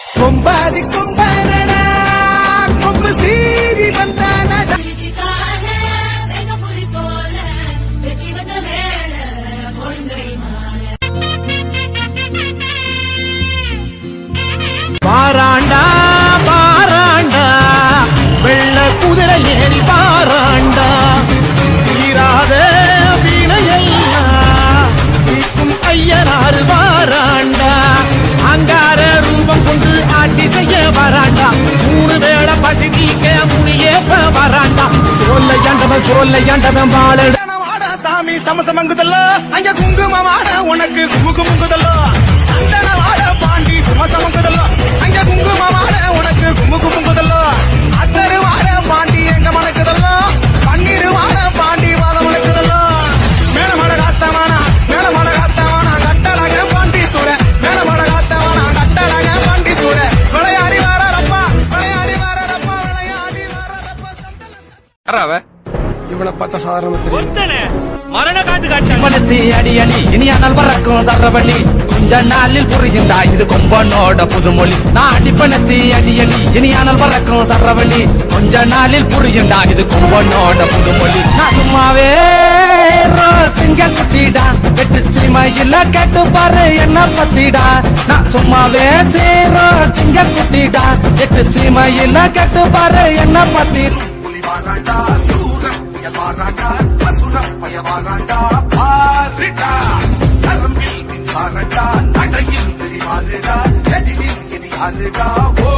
கொம்பாதி கொம்பனடா கொம்பு சீறி வந்தானடா பிரிச்சுக்கான வெங்கப்புலி போல வெற்றி வந்த வேள பொழுங்கை மாற பாராண்டா பாராண்டா வெள்ள குதிரை ஏறி பாராண்டா தீராத வீணையெல்லாம் தீர்க்கும் ஐயனாறு பாராண்டா அங்கார ரூபம் கொண்டு ஆட்டி செய்ய வராண்டா மூணு வேளை பசி நீக்க முனியேப்ப வராண்டா சொல்ல ஏண்டவன் சொல்ல ஏண்டவன் வாழ சாமி சமசமங்குதல்ல அங்க குங்குமமான உனக்கு குமுகுமுங்குதல்ல சந்தனவாட பாண்டி சுமசமங்குதல்ல அங்க குங்குமமான உனக்கு குமுகுமுங்குதல்ல அத்தரு வாட பாண்டி எங்க மணக்குதல்ல பன்னீர் வாட பாண்டி வாத மணக்குதல்ல மேலமட காத்தவானா மேலமட காத்தவானா கட்டழக பாண்டி சூட மேலமட காத்தவானா கட்டழக பாண்டி சூட விளையாடி வார ரப்பா விளையாடி வார ரப்பா விளையாடி வார ரப்பா சந்தன இவனை பார்த்தா சாதாரணமா தெரியும் ஒருத்தனே மரண காட்டு காட்டு பணத்தி அடி அடி இனியானால் பறக்கும் சரவழி கொஞ்ச நாளில் புரியுண்டா இது கொம்பனோட புதுமொழி நான் அடிப்பணத்தி அடி அடி இனியானால் பறக்கும் சரவழி கொஞ்ச நாளில் புரியுண்டா இது கொம்பனோட புதுமொழி நான் சும்மாவே சிங்க குட்டிடா வெட்டு சீமையில கேட்டு பாரு என்ன பத்திடா நான் சும்மாவே சீரோ சிங்க குட்டிடா எட்டு சீமையில கேட்டு பாரு என்ன பத்தி நரம்பில் மின்சாரண்டா நடையில் தெரிவாருடா எதிரில் இனி யாருடா ஓ